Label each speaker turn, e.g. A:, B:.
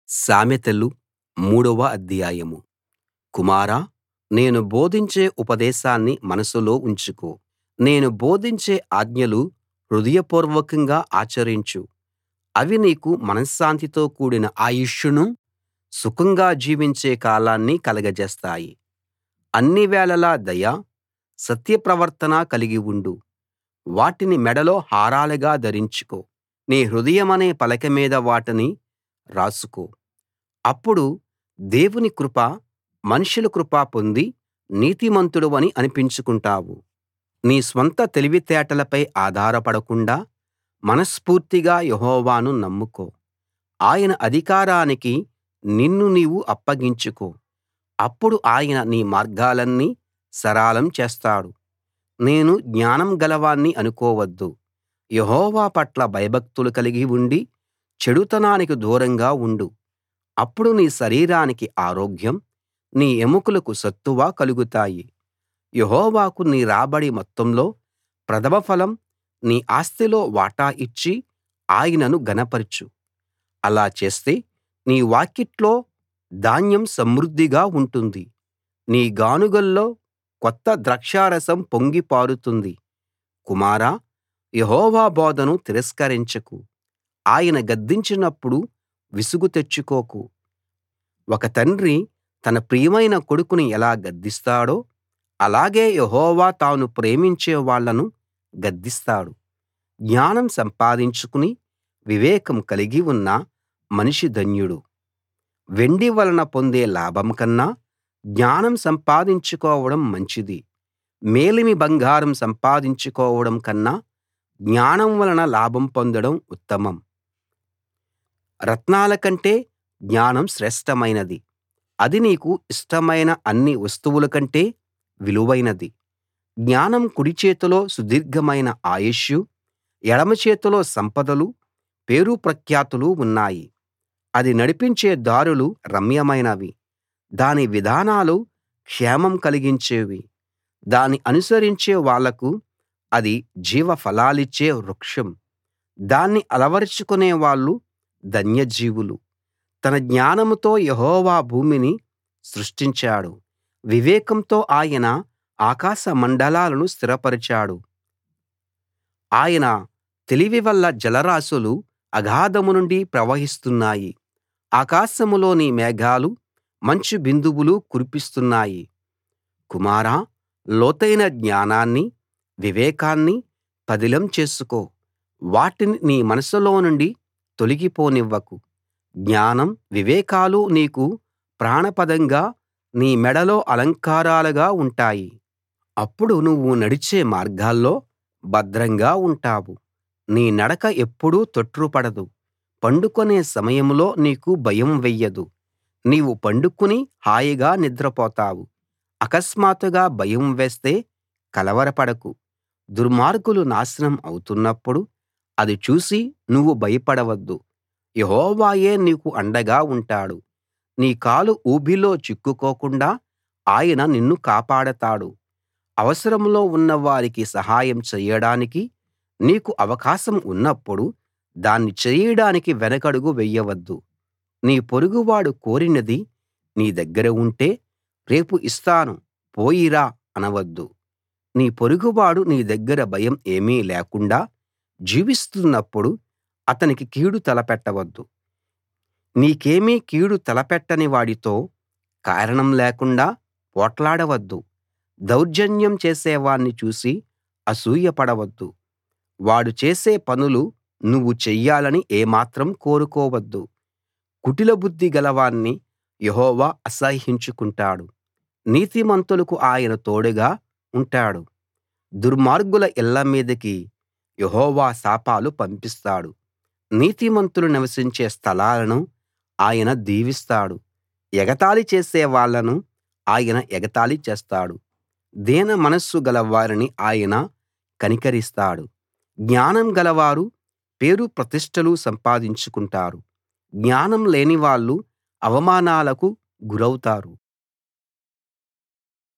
A: సామెతలు మూడవ అధ్యాయం కుమారా నేను బోధించే ఉపదేశాన్ని మనసులో ఉంచుకో నేను బోధించే ఆజ్ఞలు హృదయపూర్వకంగా ఆచరించు అవి నీకు మనశ్శాంతితో కూడిన ఆయుష్షునూ సుఖంగా జీవించే కాలాన్నీ కలగజేస్తాయి అన్ని వేళలా దయ సత్య ప్రవర్తన కలిగి ఉండు వాటిని మెడలో హారాలుగా ధరించుకో నీ హృదయమనే పలక మీద వాటిని రాసుకో అప్పుడు దేవుని కృప మనుషుల కృప పొంది నీతిమంతుడవని అనిపించుకుంటావు నీ స్వంత తెలివితేటలపై ఆధారపడకుండా మనస్ఫూర్తిగా యెహోవాను నమ్ముకో ఆయన అధికారానికి నిన్ను నీవు అప్పగించుకో అప్పుడు ఆయన నీ మార్గాలన్నీ సరళం చేస్తాడు నేను జ్ఞానం గలవాణ్ణి అనుకోవద్దు యెహోవా పట్ల భయభక్తులు కలిగి ఉండి చెడుతనానికి దూరంగా ఉండు అప్పుడు నీ శరీరానికి ఆరోగ్యం నీ ఎముకలకు సత్తువ కలుగుతాయి యెహోవాకు నీ రాబడి మొత్తంలో ప్రథమ ఫలం నీ ఆస్తిలో వాటా ఇచ్చి ఆయనను ఘనపరచు అలా చేస్తే నీ వాకిట్లో ధాన్యం సమృద్ధిగా ఉంటుంది నీ గానుగల్లో కొత్త ద్రాక్షారసం పొంగి పారుతుంది కుమారా యెహోవా బోధను తిరస్కరించకు ఆయన గద్దించినప్పుడు విసుగు తెచ్చుకోకు ఒక తండ్రి తన ప్రియమైన కొడుకుని ఎలా గద్దిస్తాడో అలాగే యెహోవా తాను ప్రేమించే వాళ్ళను గద్దిస్తాడు జ్ఞానం సంపాదించుకుని వివేకం కలిగి ఉన్న మనిషి ధన్యుడు వెండి వలన పొందే లాభం కన్నా జ్ఞానం సంపాదించుకోవడం మంచిది మేలిమి బంగారం సంపాదించుకోవడం కన్నా జ్ఞానం వలన లాభం పొందడం ఉత్తమం రత్నాల కంటే జ్ఞానం శ్రేష్ఠమైనది అది నీకు ఇష్టమైన అన్ని వస్తువుల కంటే విలువైనది జ్ఞానం కుడి చేతిలో సుదీర్ఘమైన ఆయుష్షు ఎడమ చేతిలో సంపదలు పేరు ప్రఖ్యాతులు ఉన్నాయి అది నడిపించే దారులు రమ్యమైనవి దాని విధానాలు క్షేమం కలిగించేవి దాన్ని అనుసరించే వాళ్లకు అది జీవఫలాలిచ్చే వృక్షం దాన్ని అలవరచుకునే వాళ్ళు ధన్యజీవులు తన జ్ఞానంతో యెహోవా భూమిని సృష్టించాడు వివేకంతో ఆయన ఆకాశ మండలాలను స్థిరపరిచాడు ఆయన తెలివి వల్ల జలరాసులు అగాధం నుండి ప్రవహిస్తున్నాయి ఆకాశంలోని మేఘాలు మంచు బిందువులు కురిపిస్తున్నాయి కుమారా లోతైన జ్ఞానాన్ని వివేకాన్ని పదిలం చేసుకో వాటిని నీ మనసులో నుండి తొలగిపోనివ్వకు జ్ఞానం వివేకాలు నీకు ప్రాణప్రదంగా నీ మెడలో అలంకారాలుగా ఉంటాయి అప్పుడు నువ్వు నడిచే మార్గాల్లో భద్రంగా ఉంటావు నీ నడక ఎప్పుడూ తొట్రుపడదు పండుకొనే సమయంలో నీకు భయం వెయ్యదు నీవు పండుకుని హాయిగా నిద్రపోతావు అకస్మాత్తుగా భయం వేస్తే కలవరపడకు దుర్మార్గులు నాశనం అవుతున్నప్పుడు అది చూసి నువ్వు భయపడవద్దు యెహోవాయే నీకు అండగా ఉంటాడు నీ కాలు ఊబిలో చిక్కుకోకుండా ఆయన నిన్ను కాపాడతాడు అవసరంలో ఉన్నవారికి సహాయం చెయ్యడానికి నీకు అవకాశం ఉన్నప్పుడు దాన్ని చేయడానికి వెనకడుగు వెయ్యవద్దు నీ పొరుగువాడు కోరినది నీ దగ్గర ఉంటే రేపు ఇస్తాను పోయి రా అనవద్దు నీ పొరుగువాడు నీ దగ్గర భయం ఏమీ లేకుండా జీవిస్తున్నప్పుడు అతనికి కీడు తలపెట్టవద్దు నీకేమీ కీడు తలపెట్టని వాడితో కారణం లేకుండా పోట్లాడవద్దు దౌర్జన్యం చేసేవాణ్ణి చూసి అసూయపడవద్దు వాడు చేసే పనులు నువ్వు చెయ్యాలని ఏమాత్రం కోరుకోవద్దు కుటిల బుద్ధి గలవాణ్ణి యెహోవా అసహ్యించుకుంటాడు నీతిమంతులకు ఆయన తోడుగా ఉంటాడు దుర్మార్గుల ఇళ్ళ మీదికి యెహోవా శాపాలు పంపిస్తాడు నీతిమంతులు నివసించే స్థలాలను ఆయన దీవిస్తాడు ఎగతాళి చేసే వాళ్ళను ఆయన ఎగతాళి చేస్తాడు దీన మనస్సు గలవారిని ఆయన కనికరిస్తాడు జ్ఞానం గలవారు పేరు ప్రతిష్టలు సంపాదించుకుంటారు జ్ఞానం లేనివాళ్ళు అవమానాలకు గురౌతారు